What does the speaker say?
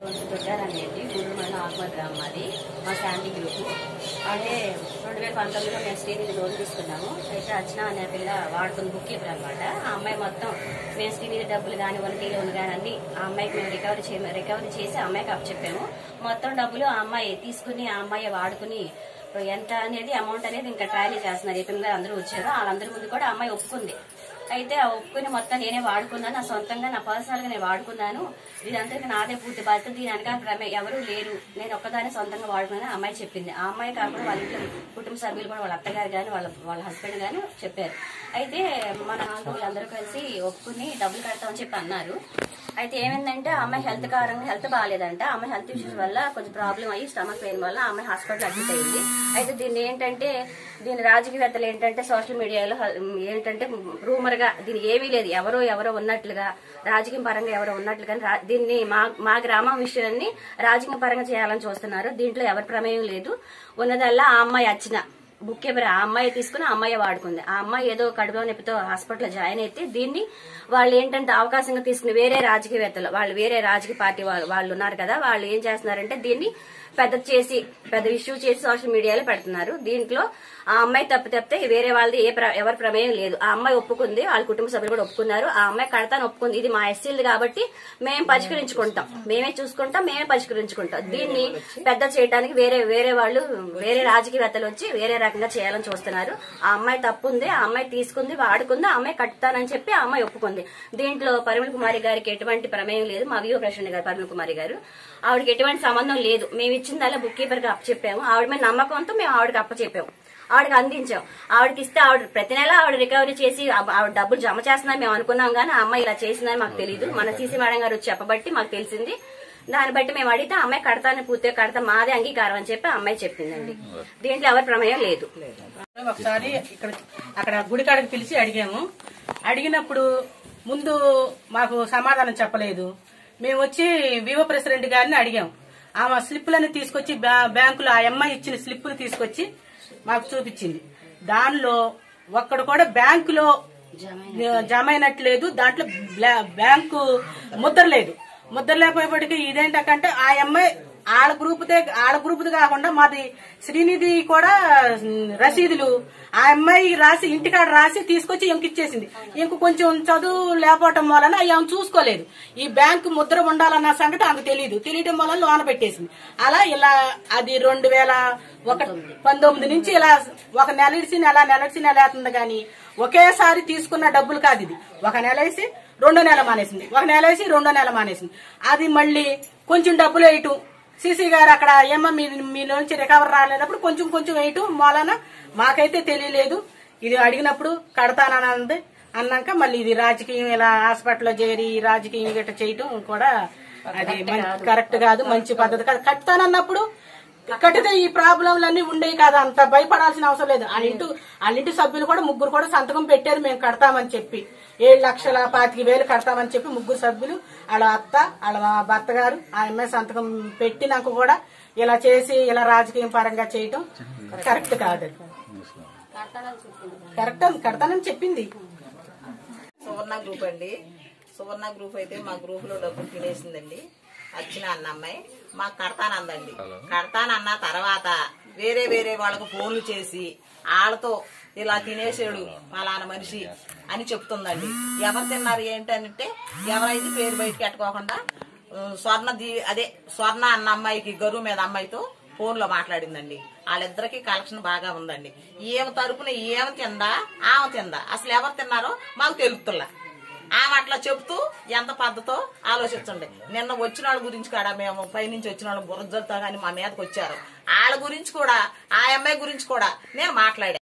దొడ్డారనేది గూడూరు మండలం ఆత్మ గ్రామం అది మా శాంతి గ్రూప్ అంటే రెండు వేల పంతొమ్మిదిలో మేము శ్రీనిధి లోన్ తీసుకున్నాము అయితే అర్చన అనే పిల్ల వాడుతున్న బుక్ కీపర్ అనమాట ఆ అమ్మాయి మొత్తం మేము శ్రీనిధి డబ్బులు కానీ వన్టీ లోన్ కానీ అన్ని ఆ అమ్మాయికి మేము రికవరీ చే రికవరీ చేసి ఆ అమ్మాయికి అప్పచెప్పాము మొత్తం డబ్బులు ఆ అమ్మాయి తీసుకుని ఆ అమ్మాయి వాడుకుని ఎంత అనేది అమౌంట్ అనేది ఇంకా ట్రాలీ చేస్తున్నారు ఏ పిల్లలు అందరూ వచ్చారు వాళ్ళందరి ముందు కూడా ఆ అమ్మాయి ఒప్పుకుంది అయితే ఆ ఒప్పుకుని మొత్తం నేనే వాడుకున్నాను నా సొంతంగా నా పర్సనల్ గా నేను వాడుకున్నాను ఇదంతా నాదే పూర్తి బాధ్యత దీని వెనకాల ప్రమే- ఎవరు లేరు నేను ఒక్కదాన్ని సొంతంగా వాడుకున్నాను ఆ అమ్మాయి చెప్పింది ఆ అమ్మాయి కాకుండా వాళ్ళ ఇంట్లో కుటుంబ సభ్యులు కూడా వాళ్ళ అత్తగారు కానీ వాళ్ళ వాళ్ళ హస్బెండ్ కానీ చెప్పారు అయితే మన నాన్న వీళ్ళందరూ కలిసి ఒప్పుకుని డబ్బులు కడతామని చెప్పి అన్నారు అయితే ఏమైందంటే ఆ అమ్మాయి హెల్త్ కారణంగా హెల్త్ బాగాలేదంట ఆ అమ్మాయి హెల్త్ ఇష్యూస్ వల్ల కొంచెం ప్రాబ్లం అయ్యి స్టమక్ పెయిన్ వల్ల ఆ అమ్మాయి హాస్పిటల్ అడ్మిట్ అయింది అయితే దీన్ని ఏంటంటే దీని రాజకీయవేత్తలు ఏంటంటే సోషల్ మీడియాలో హ- ఏంటంటే రూమర్ గా దీని ఏమీ లేదు ఎవరో ఎవరో ఉన్నట్లుగా రాజకీయ పరంగా ఎవరో ఉన్నట్లుగా రా- దీన్ని మా మా గ్రామం విషయాన్ని రాజకీయ పరంగా చేయాలని చూస్తున్నారు దీంట్లో ఎవరి ప్రమేయం లేదు ఉన్నదల్లా ఆ అమ్మాయి వచ్చిన బుక్ ఎవరు ఆ అమ్మాయి తీసుకుని ఆ అమ్మాయి వాడుకుంది ఆ అమ్మాయి ఏదో కడుపులో నొప్పితో హాస్పిటల్లో జాయిన్ అయితే దీన్ని వాళ్ళు ఏంటంటే అవకాశంగా తీసుకుని వేరే రాజకీయవేత్తలు వాళ్ళు వేరే రాజకీయ పార్టీ వాళ్ళు వాళ్ళు ఉన్నారు కదా వాళ్ళు ఏం చేస్తున్నారంటే దీన్ని పెద్ద చేసి పెద్ద ఇష్యూ చేసి సోషల్ మీడియాలో పెడుతున్నారు దీంట్లో ఆ అమ్మాయి తప్పు తప్పితే వేరే వాళ్ళది ఏ ప్ర- ఎవరి ప్రమేయం లేదు ఆ అమ్మాయి ఒప్పుకుంది వాళ్ళ కుటుంబ సభ్యులు కూడా ఒప్పుకున్నారు ఆ అమ్మాయి కడతాను ఒప్పుకుంది ఇది మా ఎస్సీలు కాబట్టి మేము పరిష్కరించుకుంటాం మేమే చూసుకుంటాం మేమే పరిష్కరించుకుంటాం దీన్ని పెద్ద చేయడానికి వేరే వేరే వాళ్ళు వేరే రాజకీయవేత్తలు వచ్చి వేరే రకంగా చేయాలని చూస్తున్నారు ఆ అమ్మాయి తప్పు ఉంది ఆ అమ్మాయి తీసుకుంది వాడుకుంది ఆ అమ్మాయి కట్టుతానని చెప్పి ఆ అమ్మాయి ఒప్పుకుంది దీంట్లో పరిమళ కుమారి గారికి ఎటువంటి ప్రమేయం లేదు మా వ్యూ ప్రెసిడెంట్ గారు పరిమళ కుమారి గారు ఆవిడకి ఎటువంటి సంబంధం లేదు మేము ఇచ్చిందల్లా బుక్ కీపర్ కి అప్పచెప్పాము ఆవిడ మీద నమ్మకంతో మేము ఆవిడకి అప్పచెప్పాము ఆవిడకి అందించాం ఆవిడకి ఇస్తే ఆవిడ ప్రతి నెల ఆవిడ రికవరీ చేసి ఆ- ఆవిడ డబ్బులు జమ చేస్తుందని మేము అనుకున్నాం కానీ ఆ అమ్మాయి ఇలా చేసిందని మాకు తెలియదు మన సీసీ మేడం గారు వచ్చి చెప్పబట్టి మాకు తెలిసింది దాన్ని బట్టి మేము అడిగితే ఆ అమ్మాయి కడతాను పూర్తిగా కడతా మాదే అంగీకారం అని చెప్పి ఆ అమ్మాయి చెప్పిందండి దీంట్లో ఎవరి ప్రమేయం లేదు ఒకసారి ఇక్కడ అక్కడ గుడి కాడికి పిలిచి అడిగాము అడిగినప్పుడు ముందు మాకు సమాధానం చెప్పలేదు మేము వచ్చి వివో ప్రెసిడెంట్ గారిని అడిగాం ఆమె స్లిప్పులను తీసుకొచ్చి బ్యా- బ్యాంకులో ఆ అమ్మాయి ఇచ్చిన స్లిప్పులు తీసుకొచ్చి మాకు చూపించింది దానిలో ఒక్కడు కూడా బ్యాంకులో జమ అయినట్లేదు దాంట్లో బ్లా- బ్యాంకు ముద్ర లేదు ముద్ర లేకపోయేప్పటికీ ఇదేంటంటే ఆ అమ్మాయి ఆడ గ్రూపుదే ఆడ గ్రూపుది కాకుండా మాది శ్రీనిధి కూడా ఉమ్, రసీదులు ఆ అమ్మాయి రాసి ఇంటికాడ రాసి తీసుకొచ్చి ఇంకిచ్చేసింది ఇంక కొంచెం చదువు లేకపోవటం వలన అవి ఆమె చూసుకోలేదు ఈ బ్యాంకు ముద్ర ఉండాలన్న సంగతి ఆమెకు తెలియదు తెలియటం వలన లోన పెట్టేసింది అలా ఇలా అది రెండు వేల ఒక పంతొమ్మిది నుంచి ఇలా ఒక నెల ఇడిసి నెల నెల ఇడిసి నెల అవుతుంది కానీ ఒకేసారి తీసుకున్న డబ్బులు కాదు ఇది ఒక నెల వేసి రెండో నెల మానేసింది ఒక నెల వేసి రెండో నెల మానేసింది అది మళ్ళీ కొంచెం డబ్బులు వేయటం సీసీ గారు అక్కడ ఏమో మీ మీ నుంచి రికవర్ రాలేనప్పుడు కొంచెం కొంచెం వేయటం మూలన మాకైతే తెలియలేదు ఇది అడిగినప్పుడు కడతానని అంది అన్నాక మళ్ళీ ఇది రాజకీయం ఇలా హాస్పిటల్లో చేరి రాజకీయం గట్ట చేయటం కూడా అది కరెక్ట్ కాదు మంచి పద్ధతి కాదు కడతానన్నప్పుడు కట్టితే ఈ ప్రాబ్లంలన్నీ ఉండేవి కాదు అంత భయపడాల్సిన అవసరం లేదు వాళ్ళ ఇంటి వాళ్ళ ఇంటి సభ్యులు కూడా ముగ్గురు కూడా సంతకం పెట్టారు మేము కడతామని చెప్పి ఏడు లక్షల పాతిక వేలు కడతామని చెప్పి ముగ్గురు సభ్యులు వాళ్ళ అత్త వాళ్ళ భర్త గారు ఆ అమ్మాయి సంతకం పెట్టినాక కూడా ఇలా చేసి ఇలా రాజకీయం పరంగా చేయటం కరెక్ట్ కాదు కరెక్ట్ అని కడతానని చెప్పింది సువర్ణ గ్రూప్ అండి సువర్ణ గ్రూప్ అయితే మా గ్రూప్ లో డబ్బులు తినేసిందండి వచ్చిన అన్న అమ్మాయి మాకు కడతానందండి కడతానన్న తర్వాత వేరే వేరే వాళ్ళకు ఫోన్లు చేసి వాళ్ళతో ఇలా తినేసాడు ఫలానా మనిషి అని చెప్తుందండి ఎవరు తిన్నారు ఏంటంటే ఎవరైతే పేరు బయటకు ఎట్టుకోకుండా ఉమ్, స్వర్ణ దీ అదే స్వర్ణ అన్న అమ్మాయికి గరువు మీద అమ్మాయితో ఫోన్ లో మాట్లాడిందండి వాళ్ళిద్దరికి కలెక్షన్ బాగా ఉందండి ఏమి తరపున ఏమి తిందా ఆమె తిందా అసలు ఎవరు తిన్నారో మాకు తెలుపుతుల్లా ఆమె అట్లా చెప్తూ ఎంత పద్ధతో ఆలోచించండి నిన్న వచ్చిన వాళ్ళ గురించి కూడా మేము పైనుంచి వచ్చిన వాళ్ళు బుర్రజలతో కానీ మా మీదకి వచ్చారు వాళ్ళ గురించి కూడా ఆ అమ్మాయి గురించి కూడా నేను మాట్లాడా